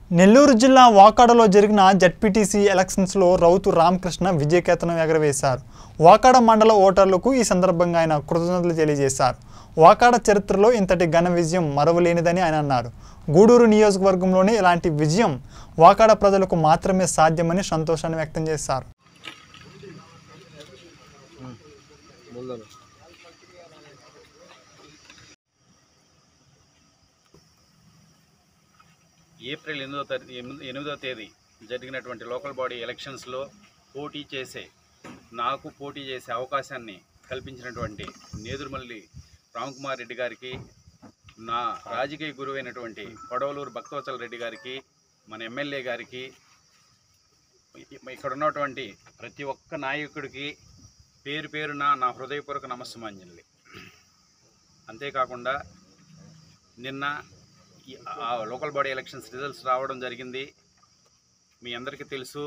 నెల్లూరు జిల్లా వాకాడలో జరిగిన జడ్పీటీసీ ఎలక్షన్స్లో రౌతు రామకృష్ణ విజయకేతనం ఎగరవేశారు వాకాడ మండల ఓటర్లకు ఈ సందర్భంగా ఆయన కృతజ్ఞతలు తెలియజేశారు వాకాడ చరిత్రలో ఇంతటి ఘన విజయం మరవలేనిదని ఆయన అన్నారు గూడూరు నియోజకవర్గంలోనే ఇలాంటి విజయం వాకాడ ప్రజలకు మాత్రమే సాధ్యమని సంతోషాన్ని వ్యక్తం చేశారు ఏప్రిల్ ఎనిమిదో తారీ ఎనిమిది- ఎనిమిదో తేదీ జరిగినటువంటి లోకల్ బాడీ ఎలక్షన్స్లో పోటీ చేసే నాకు పోటీ చేసే అవకాశాన్ని కల్పించినటువంటి నేదురుమల్లి రామ్కుమార్ రెడ్డి గారికి నా రాజకీయ గురువైనటువంటి కొడవలూరు భక్తవచల రెడ్డి గారికి మన ఎమ్మెల్యే గారికి ఇ- ఇక్కడ ఉన్నటువంటి ప్రతి ఒక్క నాయకుడికి పేరు పేరున నా హృదయపూర్వక నమస్సుమాంజలి అంతేకాకుండా నిన్న ఈ ఆ లోకల్ బాడీ ఎలక్షన్స్ రిజల్ట్స్ రావడం జరిగింది మీ అందరికీ తెలుసు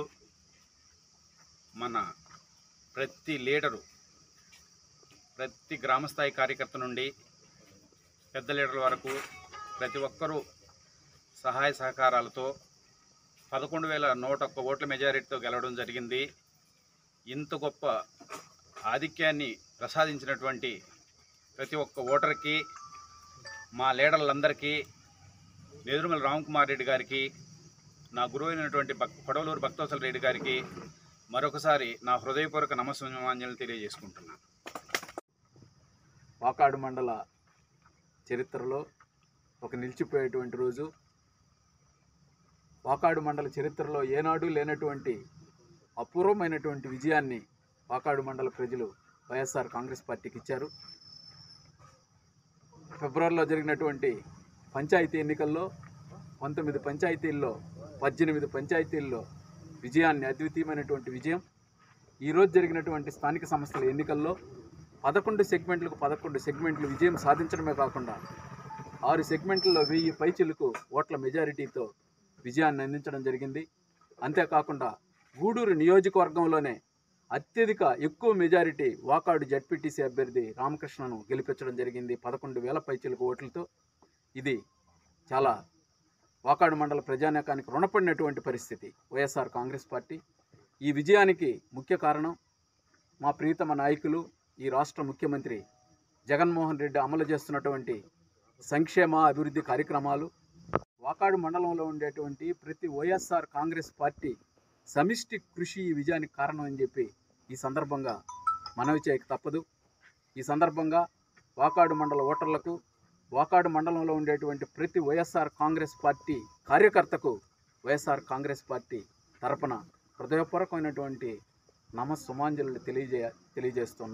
మన ప్రతి లీడరు ప్రతి గ్రామస్థాయి కార్యకర్త నుండి పెద్ద లీడర్ల వరకు ప్రతి ఒక్కరూ సహాయ సహకారాలతో పదకొండు వేల నూట ఒక్క ఓట్ల మెజారిటీతో గెలవడం జరిగింది ఇంత గొప్ప ఆధిక్యాన్ని ప్రసాదించినటువంటి ప్రతి ఒక్క ఓటర్కి మా లీడర్లందరికీ నెదురుమల రామకుమార్ రెడ్డి గారికి నా గురువైనటువంటి భక్ కొడవలూరు భక్తవసల రెడ్డి గారికి మరొకసారి నా హృదయపూర్వక నమస్సమాంజలు తెలియజేసుకుంటున్నాను వాకాడు మండల చరిత్రలో ఒక నిలిచిపోయేటువంటి రోజు వాకాడు మండల చరిత్రలో ఏనాడు లేనటువంటి అపూర్వమైనటువంటి విజయాన్ని వాకాడు మండల ప్రజలు వైఎస్ఆర్ కాంగ్రెస్ పార్టీకి ఇచ్చారు ఫిబ్రవరిలో జరిగినటువంటి పంచాయతీ ఎన్నికల్లో పంతొమ్మిది పంచాయతీల్లో పద్దెనిమిది పంచాయతీల్లో విజయాన్ని అద్వితీయమైనటువంటి విజయం ఈరోజు జరిగినటువంటి స్థానిక సంస్థల ఎన్నికల్లో పదకొండు సెగ్మెంట్లకు పదకొండు సెగ్మెంట్లు విజయం సాధించడమే కాకుండా ఆరు సెగ్మెంట్లలో వెయ్యి పైచిలకు ఓట్ల మెజారిటీతో విజయాన్ని అందించడం జరిగింది అంతేకాకుండా గూడూరు నియోజకవర్గంలోనే అత్యధిక ఎక్కువ మెజారిటీ వాకాడు జడ్పీటీసీ అభ్యర్థి రామకృష్ణను గెలిపించడం జరిగింది పదకొండు వేల పైచిలకు ఓట్లతో ఇది చాలా వాకాడు మండల ప్రజానేకానికి రుణపడినటువంటి పరిస్థితి వైఎస్ఆర్ కాంగ్రెస్ పార్టీ ఈ విజయానికి ముఖ్య కారణం మా ప్రియతమ నాయకులు ఈ రాష్ట్ర ముఖ్యమంత్రి జగన్మోహన్ రెడ్డి అమలు చేస్తున్నటువంటి సంక్షేమ అభివృద్ధి కార్యక్రమాలు వాకాడు మండలంలో ఉండేటువంటి ప్రతి వైఎస్ఆర్ కాంగ్రెస్ పార్టీ సమిష్టి కృషి ఈ విజయానికి కారణం అని చెప్పి ఈ సందర్భంగా మనవి చేయక తప్పదు ఈ సందర్భంగా వాకాడు మండల ఓటర్లకు వాకాడు మండలంలో ఉండేటువంటి ప్రతి వైఎస్ఆర్ కాంగ్రెస్ పార్టీ కార్యకర్తకు వైఎస్ఆర్ కాంగ్రెస్ పార్టీ తరపున హృదయపూర్వకమైనటువంటి నమస్సుమాంజలు తెలియజేయ తెలియజేస్తున్నాను